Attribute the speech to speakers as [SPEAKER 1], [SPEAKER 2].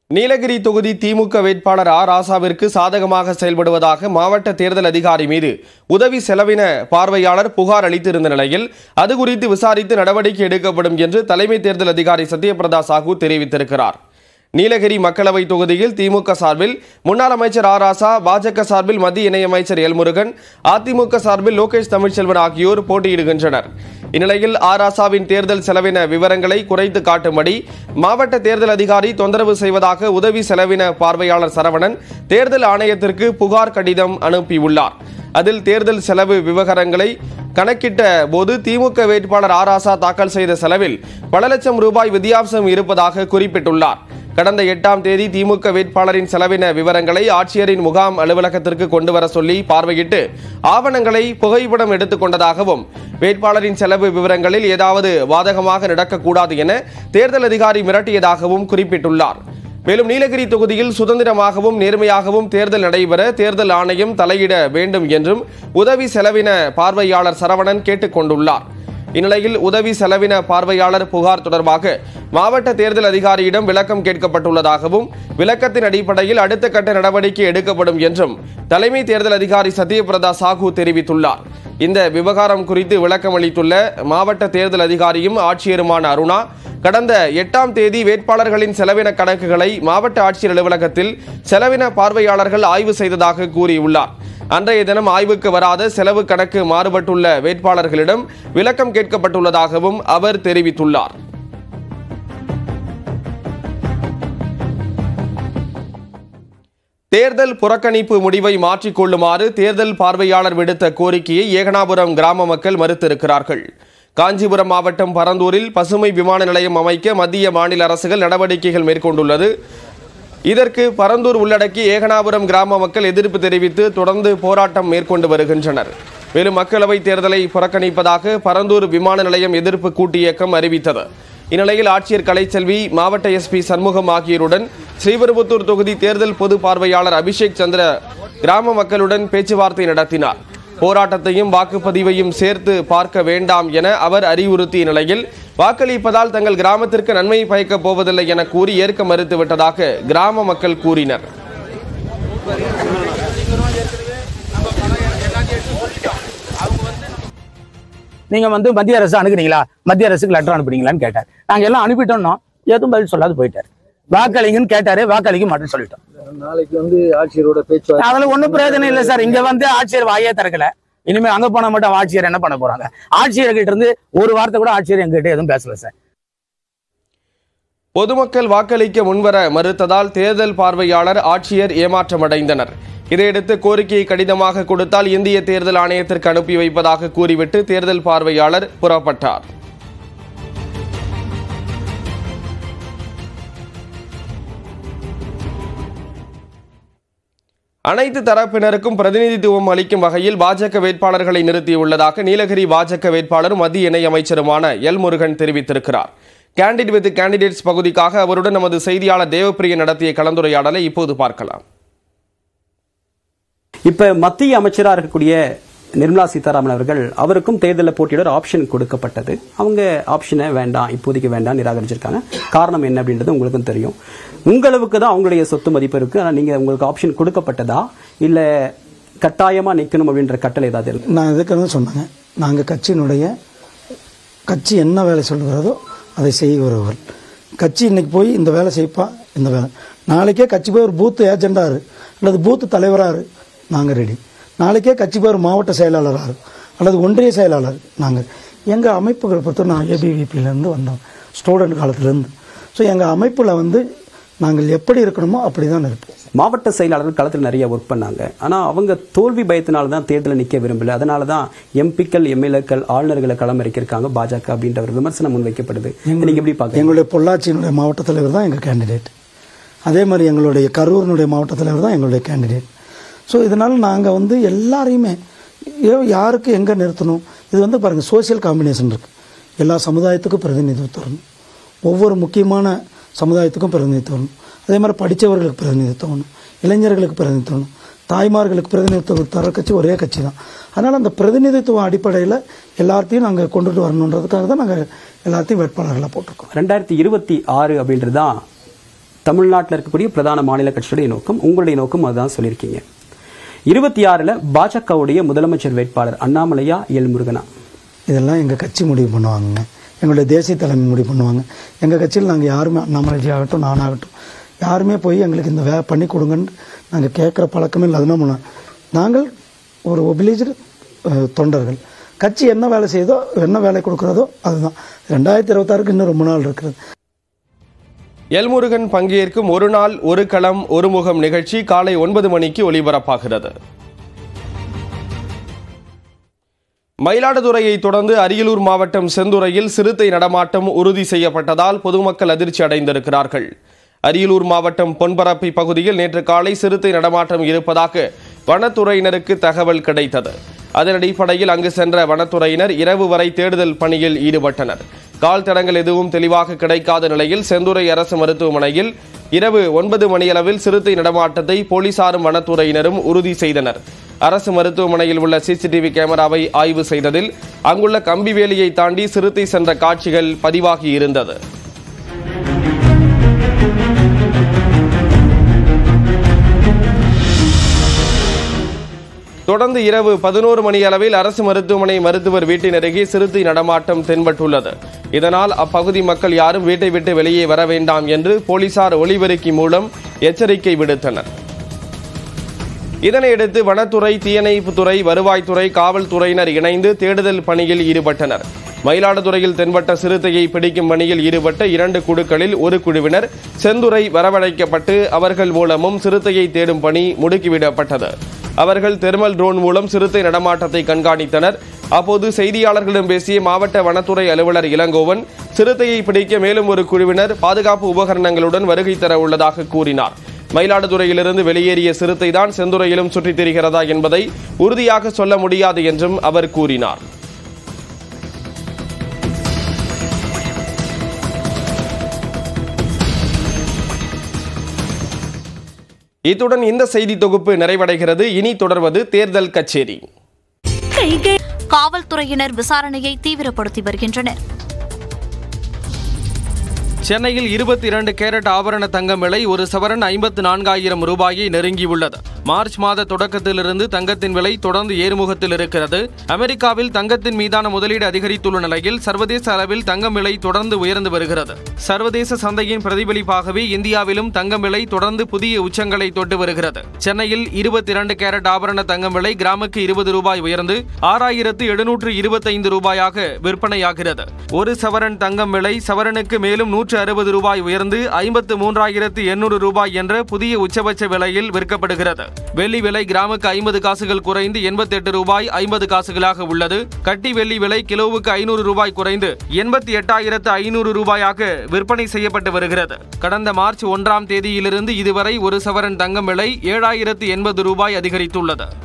[SPEAKER 1] நீலகிரி தொகுதி திமுக வேட்பாளர் ஆ ராசாவிற்கு சாதகமாக செயல்படுவதாக மாவட்ட தேர்தல் அதிகாரி மீது உதவி செலவின பார்வையாளர் புகார் அளித்திருந்த நிலையில் அது குறித்து விசாரித்து நடவடிக்கை எடுக்கப்படும் என்று தலைமை தேர்தல் அதிகாரி சத்யபிரதா சாஹூ தெரிவித்திருக்கிறார் நீலகிரி மக்களவை தொகுதியில் திமுக சார்பில் முன்னாள் அமைச்சர் ஆ ராசா பாஜக சார்பில் மத்திய இணையமைச்சர் எல் முருகன் அதிமுக சார்பில் லோகேஷ் தமிழ்ச்செல்வன் ஆகியோர் போட்டியிடுகின்றனர் இந்நிலையில் ஆ ராசாவின் தேர்தல் செலவின விவரங்களை குறைத்து காட்டும்படி மாவட்ட தேர்தல் அதிகாரி தொந்தரவு செய்வதாக உதவி செலவின பார்வையாளர் சரவணன் தேர்தல் ஆணையத்திற்கு புகார் கடிதம் அனுப்பியுள்ளார் அதில் தேர்தல் செலவு விவகாரங்களை கணக்கிட்ட போது திமுக வேட்பாளர் ஆ ராசா தாக்கல் செய்த செலவில் பல லட்சம் ரூபாய் வித்தியாசம் இருப்பதாக குறிப்பிட்டுள்ளார் கடந்த எட்டாம் தேதி திமுக வேட்பாளரின் செலவின விவரங்களை ஆட்சியரின் முகாம் அலுவலகத்திற்கு கொண்டு வர சொல்லி பார்வையிட்டு ஆவணங்களை புகைப்படம் எடுத்துக் கொண்டதாகவும் வேட்பாளரின் செலவு விவரங்களில் ஏதாவது வாதகமாக நடக்கக்கூடாது என தேர்தல் அதிகாரி மிரட்டியதாகவும் குறிப்பிட்டுள்ளார் மேலும் நீலகிரி தொகுதியில் சுதந்திரமாகவும் நேர்மையாகவும் தேர்தல் நடைபெற தேர்தல் ஆணையம் தலையிட வேண்டும் என்றும் உதவி செலவின பார்வையாளர் சரவணன் கேட்டுக் கொண்டுள்ளார் இந்நிலையில் உதவி செலவின பார்வையாளர் புகார் தொடர்பாக மாவட்ட தேர்தல் அதிகாரியிடம் விளக்கம் கேட்கப்பட்டுள்ளதாகவும் விளக்கத்தின் அடிப்படையில் அடுத்த கட்ட நடவடிக்கை எடுக்கப்படும் என்றும் தலைமை தேர்தல் அதிகாரி சத்யபிரதா சாஹூ தெரிவித்துள்ளார் இந்த விவகாரம் குறித்து விளக்கம் அளித்துள்ள மாவட்ட தேர்தல் அதிகாரியும் ஆட்சியருமான அருணா கடந்த எட்டாம் தேதி வேட்பாளர்களின் செலவின கணக்குகளை மாவட்ட ஆட்சியர் அலுவலகத்தில் செலவின பார்வையாளர்கள் ஆய்வு செய்ததாக கூறியுள்ளார் அன்றைய தினம் ஆய்வுக்கு வராத செலவு கணக்கு மாறுபட்டுள்ள வேட்பாளர்களிடம் விளக்கம் கேட்கப்பட்டுள்ளதாகவும் அவர் தெரிவித்துள்ளார் தேர்தல் புறக்கணிப்பு முடிவை மாற்றிக்கொள்ளுமாறு தேர்தல் பார்வையாளர் விடுத்த கோரிக்கையை ஏகனாபுரம் கிராம மக்கள் மறுத்திருக்கிறார்கள் காஞ்சிபுரம் மாவட்டம் பரந்தூரில் பசுமை விமான நிலையம் அமைக்க மத்திய மாநில அரசுகள் நடவடிக்கைகள் மேற்கொண்டுள்ளது இதற்கு பரந்தூர் உள்ளடக்கி ஏகனாபுரம் கிராம மக்கள் எதிர்ப்பு தெரிவித்து தொடர்ந்து போராட்டம் மேற்கொண்டு வருகின்றனர் மேலும் மக்களவைத் தேர்தலை புறக்கணிப்பதாக பரந்தூர் விமான நிலையம் எதிர்ப்பு கூட்டு இயக்கம் அறிவித்தது இந்நிலையில் ஆட்சியர் கலைச்செல்வி மாவட்ட எஸ்பி சண்முகம் ஆகியோருடன் ஸ்ரீபெரும்புத்தூர் தொகுதி தேர்தல் பொது பார்வையாளர் அபிஷேக் சந்திர கிராம மக்களுடன் பேச்சுவார்த்தை நடத்தினார் போராட்டத்தையும் வாக்குப்பதிவையும் சேர்த்து பார்க்க வேண்டாம் என அவர் அறிவுறுத்திய நிலையில் வாக்களிப்பதால் தங்கள் கிராமத்திற்கு நன்மை பயக்கப் போவதில்லை என கூறி ஏற்க மறுத்துவிட்டதாக கிராம மக்கள் கூறினர்
[SPEAKER 2] நீங்க வந்து மத்திய அரசு அணுகுனீங்களா மத்திய அரசுக்கு லெட்டர் அனுப்புனீங்களான்னு கேட்டார் நாங்க எல்லாம் அனுப்பிட்டோம்னோ எதுவும் பதில் சொல்லாது போயிட்டார் வாக்களிங்கன்னு கேட்டாரு வாக்களிக்க மாட்டேன்னு சொல்லிட்டோம்
[SPEAKER 3] நாளைக்கு வந்து ஆட்சியரோட பேச்சுவார்த்தை
[SPEAKER 2] அதுல ஒண்ணும் பிரயோஜனம் இல்லை சார் இங்க வந்து ஆட்சியர் வாயே திறக்கல இனிமே அங்க போனா மட்டும் ஆட்சியர் என்ன பண்ண போறாங்க ஆட்சியர்கிட்ட இருந்து ஒரு வார்த்தை கூட ஆட்சியர் எங்ககிட்ட எதுவும் பேசல சார்
[SPEAKER 1] பொதுமக்கள் வாக்களிக்க முன்வர மறுத்ததால் தேர்தல் பார்வையாளர் ஆட்சியர் ஏமாற்றமடைந்தனர் இதையடுத்து கோரிக்கையை கடிதமாக கொடுத்தால் இந்திய தேர்தல் ஆணையத்திற்கு அனுப்பி வைப்பதாக கூறிவிட்டு தேர்தல் பார்வையாளர் புறப்பட்டார் அனைத்து தரப்பினருக்கும் பிரதிநிதித்துவம் அளிக்கும் வகையில் பாஜக வேட்பாளர்களை நிறுத்தியுள்ளதாக நீலகிரி பாஜக வேட்பாளரும் மத்திய இணையமைச்சருமான எல் முருகன் தெரிவித்திருக்கிறார் கேண்டிட் வித் கேண்டிடேட்ஸ் பகுதிக்காக அவருடன் நமது செய்தியாளர் தேவப்பிரியன் நடத்திய கலந்துரையாடலை இப்போது பார்க்கலாம்
[SPEAKER 4] இப்ப மத்திய அமைச்சரா இருக்கக்கூடிய நிர்மலா சீதாராமன் அவர்கள் அவருக்கும் தேர்தலில் போட்டியிட ஒரு ஆப்ஷன் கொடுக்கப்பட்டது அவங்க ஆப்ஷனை வேண்டாம் இப்போதைக்கு வேண்டாம் நிராகரிச்சிருக்காங்க காரணம் என்ன அப்படின்றது உங்களுக்கும் தெரியும் உங்களவுக்கு தான் அவங்களுடைய சொத்து மதிப்பு இருக்கு ஆனா நீங்க உங்களுக்கு ஆப்ஷன் கொடுக்கப்பட்டதா இல்ல கட்டாயமா நிக்கணும் அப்படின்ற கட்டளை ஏதாவது இருக்கு
[SPEAKER 3] நான் இதுக்கு சொன்னாங்க நாங்கள் கட்சியினுடைய கட்சி என்ன வேலை சொல்லுகிறதோ அதை செய்கிறவர்கள் கட்சி இன்னைக்கு போய் இந்த வேலை செய்ப்பா இந்த வேலை நாளைக்கே கட்சி போய் ஒரு பூத்து ஏஜெண்டாரு அல்லது பூத்து தலைவராரு நாங்கள் ரெடி நாளைக்கே கட்சி போய் ஒரு மாவட்ட செயலாளராரு அல்லது ஒன்றிய செயலாளர் நாங்கள் எங்கள் அமைப்புகளை பொறுத்த நான் ஏபிவிபியிலேருந்து வந்தோம் ஸ்டூடெண்ட் காலத்துலேருந்து ஸோ எங்கள் அமைப்பில் வந்து நாங்கள் எப்படி இருக்கணுமோ அப்படி தான் இருப்போம்
[SPEAKER 4] மாவட்ட செயலாளர்கள் களத்தில் நிறைய ஒர்க் பண்ணாங்க ஆனா அவங்க தோல்வி பயத்தினால தான் தேர்தலில் நிக்க விரும்பல அதனால தான் எம்பிக்கள் எம்எல்ஏக்கள் ஆளுநர்களை களமிறக்கியிருக்காங்க பாஜக அப்படின்ற ஒரு விமர்சனம் முன்வைக்கப்படுது நீங்க எப்படி பாக்குறீங்க
[SPEAKER 3] எங்களுடைய பொள்ளாச்சியினுடைய மாவட்ட தலைவர் தான் எங்கள் கேண்டிடேட் அதே மாதிரி எங்களுடைய கரூரினுடைய மாவட்ட தலைவர் தான் எங்களுடைய கேண்டிடேட் ஸோ இதனால் நாங்கள் வந்து எல்லாரையுமே ஏ- யாருக்கு எங்கே நிறுத்தணும் இது வந்து பாருங்கள் சோஷியல் காம்பினேஷன் இருக்குது எல்லா சமுதாயத்துக்கும் பிரதிநிதித்துவம் வரணும் ஒவ்வொரு முக்கியமான சமுதாயத்துக்கும் பிரதிநிதித்துவம் வரணும் அதே மாதிரி படித்தவர்களுக்கு பிரதிநிதித்துவம் வரணும் இளைஞர்களுக்கு பிரதிநிதித்துவம் வரணும் தாய்மார்களுக்கு பிரதிநிதித்துவம் தர கட்சி ஒரே கட்சி தான் அதனால் அந்த பிரதிநிதித்துவம் அடிப்படையில் எல்லாத்தையும் நாங்கள் கொண்டுட்டு வரணுன்றதுக்காக தான் நாங்கள் எல்லாத்தையும் வேட்பாளர்களாக போட்டிருக்கோம்
[SPEAKER 4] ரெண்டாயிரத்தி இருபத்தி ஆறு அப்படின்றது தான் தமிழ்நாட்டில் இருக்கக்கூடிய பிரதான மாநில கட்சியுடைய நோக்கம் உங்களுடைய நோக்கம் அதுதான் சொல்லியிருக்கீங்க இருபத்தி ஆறுல பாஜகவுடைய முதலமைச்சர் வேட்பாளர் அண்ணாமலையா எல் முருகனா
[SPEAKER 3] இதெல்லாம் எங்கள் கட்சி முடிவு பண்ணுவாங்க எங்களுடைய தேசிய தலைமை முடிவு பண்ணுவாங்க எங்கள் கட்சியில் நாங்கள் யாருமே அண்ணாமலைஜி ஆகட்டும் நானாகட்டும் யாருமே போய் எங்களுக்கு இந்த வே பண்ணி கொடுங்கன்னு நாங்கள் கேட்குற பழக்கமே இல்லை அதுனா முன்ன நாங்கள் ஒரு ஒபிலிஜர் தொண்டர்கள் கட்சி என்ன வேலை செய்யுதோ என்ன வேலை கொடுக்குறதோ அதுதான் ரெண்டாயிரத்தி இருபத்தாறுக்கு இன்னும் ரொம்ப நாள் இருக்கிறது
[SPEAKER 1] எல்முருகன் பங்கேற்கும் ஒரு நாள் ஒரு களம் ஒரு முகம் நிகழ்ச்சி காலை ஒன்பது மணிக்கு ஒலிபரப்பாகிறது மயிலாடுதுறையை தொடர்ந்து அரியலூர் மாவட்டம் செந்துறையில் சிறுத்தை நடமாட்டம் உறுதி செய்யப்பட்டதால் பொதுமக்கள் அதிர்ச்சி அடைந்திருக்கிறார்கள் அரியலூர் மாவட்டம் பொன்பரப்பி பகுதியில் நேற்று காலை சிறுத்தை நடமாட்டம் இருப்பதாக வனத்துறையினருக்கு தகவல் கிடைத்தது அதன் அடிப்படையில் அங்கு சென்ற வனத்துறையினர் இரவு வரை தேடுதல் பணியில் ஈடுபட்டனர் கால் தடங்கள் எதுவும் தெளிவாக கிடைக்காத நிலையில் செந்துறை அரசு மருத்துவமனையில் இரவு ஒன்பது மணியளவில் சிறுத்தை நடமாட்டத்தை போலீசாரும் வனத்துறையினரும் உறுதி செய்தனர் அரசு மருத்துவமனையில் உள்ள சிசிடிவி கேமராவை ஆய்வு செய்ததில் அங்குள்ள கம்பி வேலியை தாண்டி சிறுத்தை சென்ற காட்சிகள் பதிவாகி இருந்தது தொடர்ந்து இரவு பதினோரு மணி அளவில் அரசு மருத்துவமனை மருத்துவர் வீட்டின் அருகே சிறுத்தை நடமாட்டம் தென்பட்டுள்ளது இதனால் அப்பகுதி மக்கள் யாரும் வீட்டை விட்டு வெளியே வர வேண்டாம் என்று போலீசார் ஒலிபெருக்கி மூலம் எச்சரிக்கை விடுத்தனர் இதனையடுத்து வனத்துறை தீயணைப்புத்துறை வருவாய்த்துறை காவல்துறையினர் இணைந்து தேடுதல் பணியில் ஈடுபட்டனர் மயிலாடுதுறையில் தென்பட்ட சிறுத்தையை பிடிக்கும் பணியில் ஈடுபட்ட இரண்டு குழுக்களில் ஒரு குழுவினர் செந்துறை வரவழைக்கப்பட்டு அவர்கள் மூலமும் சிறுத்தையை தேடும் பணி முடுக்கிவிடப்பட்டது அவர்கள் தெர்மல் ட்ரோன் மூலம் சிறுத்தை நடமாட்டத்தை கண்காணித்தனர் அப்போது செய்தியாளர்களிடம் பேசிய மாவட்ட வனத்துறை அலுவலர் இளங்கோவன் சிறுத்தையை பிடிக்க மேலும் ஒரு குழுவினர் பாதுகாப்பு உபகரணங்களுடன் வருகை தர உள்ளதாக கூறினார் மயிலாடுதுறையிலிருந்து வெளியேறிய சிறுத்தை தான் செந்துறையிலும் சுற்றித் திரிகிறதா என்பதை உறுதியாக சொல்ல முடியாது என்றும் அவர் கூறினார் இத்துடன் இந்த செய்தி தொகுப்பு நிறைவடைகிறது இனி தொடர்வது தேர்தல் கச்சேரி
[SPEAKER 5] காவல்துறையினர் விசாரணையை தீவிரப்படுத்தி வருகின்றனர்
[SPEAKER 1] சென்னையில் இருபத்தி இரண்டு கேரட் ஆபரண தங்கம் விலை ஒரு சவரன் ஐம்பத்து நான்காயிரம் ரூபாயை நெருங்கியுள்ளது மார்ச் மாத தொடக்கத்திலிருந்து தங்கத்தின் விலை தொடர்ந்து ஏறுமுகத்தில் இருக்கிறது அமெரிக்காவில் தங்கத்தின் மீதான முதலீடு அதிகரித்துள்ள நிலையில் சர்வதேச அளவில் தங்கம் விலை தொடர்ந்து உயர்ந்து வருகிறது சர்வதேச சந்தையின் பிரதிபலிப்பாகவே இந்தியாவிலும் தங்கம் விலை தொடர்ந்து புதிய உச்சங்களை தொட்டு வருகிறது சென்னையில் இருபத்தி இரண்டு கேரட் ஆபரண தங்கம் விலை கிராமுக்கு இருபது ரூபாய் உயர்ந்து ஆறாயிரத்து எழுநூற்று இருபத்தைந்து ரூபாயாக விற்பனையாகிறது ஒரு சவரன் தங்கம் விலை சவரனுக்கு மேலும் நூற்று அறுபது ரூபாய் உயர்ந்து ஐம்பத்து மூன்றாயிரத்து எண்ணூறு ரூபாய் என்ற புதிய உச்சபட்ச விலையில் விற்கப்படுகிறது வெள்ளி விலை கிராமுக்கு ஐம்பது காசுகள் குறைந்து எண்பத்தி எட்டு ரூபாய் ஐம்பது காசுகளாக உள்ளது கட்டி வெள்ளி விலை கிலோவுக்கு ஐநூறு ரூபாய் குறைந்து எண்பத்தி எட்டாயிரத்து ஐநூறு ரூபாயாக விற்பனை செய்யப்பட்டு வருகிறது கடந்த மார்ச் ஒன்றாம் தேதியிலிருந்து இதுவரை ஒரு சவரன் தங்கம் விலை ஏழாயிரத்து எண்பது ரூபாய் அதிகரித்துள்ளது